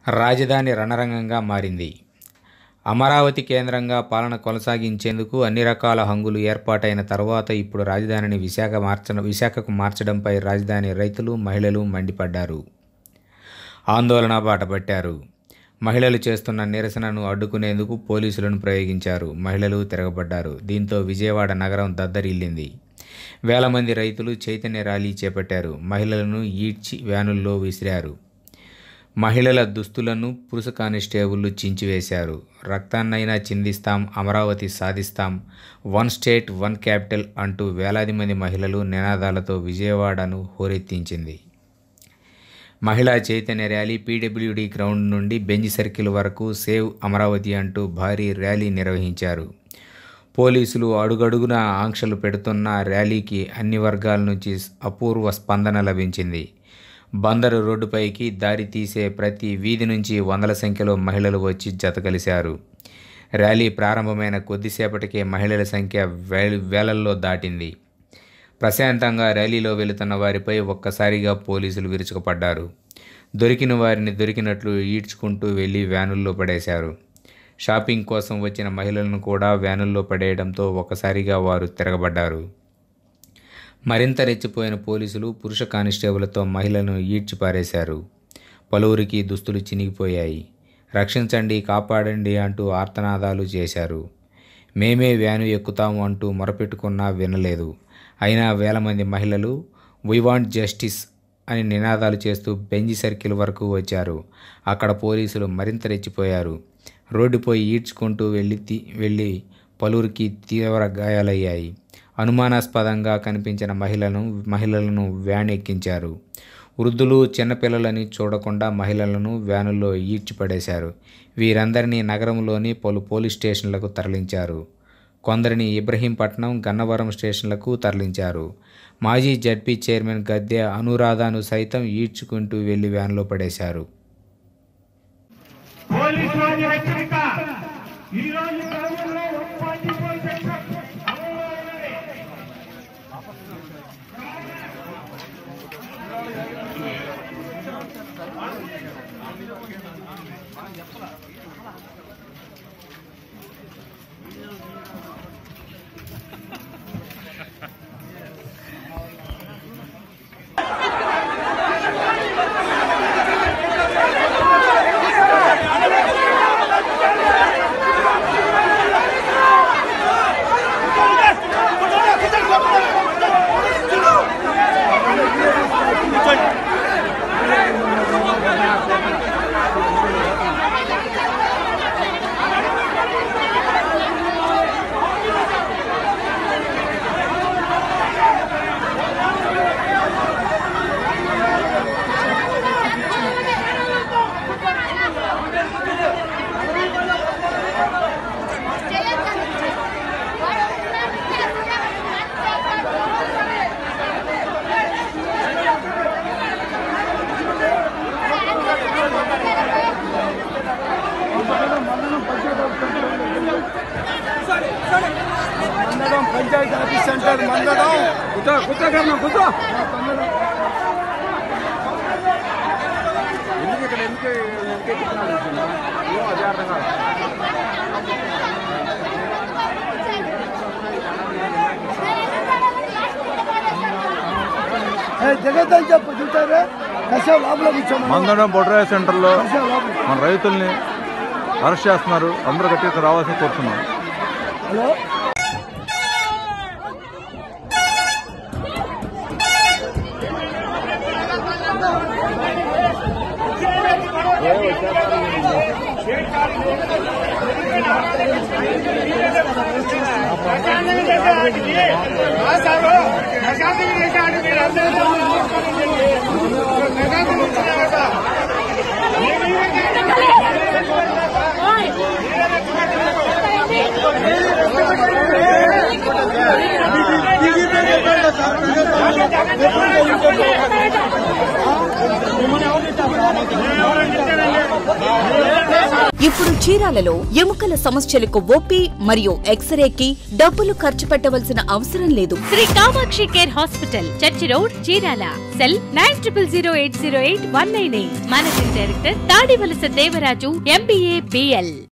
రాజధాని రణరంగంగా మారింది అమరావతి కేంద్రంగా పాలన కొనసాగించేందుకు అన్ని రకాల హంగులు ఏర్పాటైన తర్వాత ఇప్పుడు రాజధానిని విశాఖ మార్చ విశాఖకు మార్చడంపై రాజధాని రైతులు మహిళలు మండిపడ్డారు ఆందోళన బాటపట్టారు మహిళలు చేస్తున్న నిరసనను అడ్డుకునేందుకు పోలీసులను ప్రయోగించారు మహిళలు తిరగబడ్డారు దీంతో విజయవాడ నగరం దద్దరిల్లింది వేల మంది రైతులు చైతన్య ర్యాలీ చేపట్టారు మహిళలను ఈడ్చి వ్యానుల్లో విసిరారు మహిళల దుస్తులను పురుష కానిస్టేబుళ్లు చించివేశారు రక్తాన్నైనా చిందిస్తాం అమరావతి సాధిస్తాం వన్ స్టేట్ వన్ క్యాపిటల్ అంటూ వేలాది మంది మహిళలు నినాదాలతో విజయవాడను హోరెత్తించింది మహిళా చైతన్య ర్యాలీ పీడబ్ల్యూడి గ్రౌండ్ నుండి బెంజ్ సర్కిల్ వరకు సేవ్ అమరావతి అంటూ భారీ ర్యాలీ నిర్వహించారు పోలీసులు అడుగడుగున ఆంక్షలు పెడుతున్న ర్యాలీకి అన్ని వర్గాల నుంచి అపూర్వ స్పందన లభించింది బందరు రోడ్డుపైకి దారి తీసే ప్రతి వీధి నుంచి వందల సంఖ్యలో మహిళలు వచ్చి జతకలిశారు ర్యాలీ ప్రారంభమైన కొద్దిసేపటికే మహిళల సంఖ్య వేల వేలల్లో దాటింది ప్రశాంతంగా ర్యాలీలో వెళుతున్న వారిపై ఒక్కసారిగా పోలీసులు విరుచుకుపడ్డారు దొరికిన వారిని దొరికినట్లు ఈడ్చుకుంటూ వెళ్ళి వ్యానుల్లో పడేశారు షాపింగ్ కోసం వచ్చిన మహిళలను కూడా వ్యానుల్లో పడేయడంతో ఒక్కసారిగా వారు తిరగబడ్డారు మరింత రెచ్చిపోయిన పోలీసులు పురుష కానిస్టేబుల్తో మహిళలను ఈడ్చిపారేశారు పలువురికి దుస్తులు చినిగిపోయాయి రక్షించండి కాపాడండి అంటూ ఆర్తనాదాలు చేశారు మేమే వ్యాను ఎక్కుతాము అంటూ మొరపెట్టుకున్నా వినలేదు అయినా వేల మంది మహిళలు వీ వాంట్ జస్టిస్ అని నినాదాలు చేస్తూ బెంజి సర్కిల్ వరకు వచ్చారు అక్కడ పోలీసులు మరింత రెచ్చిపోయారు రోడ్డుపై ఈడ్చుకుంటూ వెళ్ళి తీ- వెళ్ళి పలువురికి తీవ్ర గాయాలయ్యాయి అనుమానాస్పదంగా కనిపించిన మహిళలను మహిళలను వ్యాన్ ఎక్కించారు వృద్ధులు చిన్నపిల్లలని చూడకుండా మహిళలను వ్యానుల్లో ఈడ్చిపడేశారు వీరందరినీ నగరంలోని పలు పోలీస్ స్టేషన్లకు తరలించారు కొందరిని ఇబ్రహీంపట్నం గన్నవరం స్టేషన్లకు తరలించారు మాజీ జడ్పీ చైర్మన్ గద్దె అనురాధను సైతం ఈడ్చుకుంటూ వెళ్లి వ్యాన్లో పడేశారు పోలీసు వారి హెచ్చరిక ఈ రోజు గ్రామంలో ఉపాధ్యాయులు చట్టం అమలులో ఉన్నది మందడం పంచాయతీ ఆఫీస్ సెంటర్ మందడం కూర్చో కూర్చో కన్నా కూర్చో ఎందుకు ఇక్కడ ఎందుకు ఎందుకు ఎక్కుతున్నాడు ఏమో అదే అర్థం కాదు జగత్ అని చెప్పు చూసారా కశ్యప్ లోపల కూర్చోమని మందడం బొడ్రాయ సెంటర్లో కశ్యప్ లోపల మన రైతుల్ని అరెస్ట్ చేస్తున్నారు అందరూ గట్టిగా రావాల్సి కోరుతున్నాం హలో ప్రశాంతంగా చేసేవాడికి ఆ సారు ప్రశాంతంగా చేసేవాడికి మీరు అందరూ ప్రశాంతంగా ఉంటున్నారు కదా. ¡Vamos! ఇప్పుడు చీరాలలో ఎముకల సమస్యలకు ఓపీ మరియు ఎక్స్రేకి డబ్బులు ఖర్చు పెట్టవలసిన అవసరం లేదు Sri Kamakshi care hospital church road Chirala cell nine triple zero eight zero eight one nine eight managing director Tadivalasa Devaraju MBA BL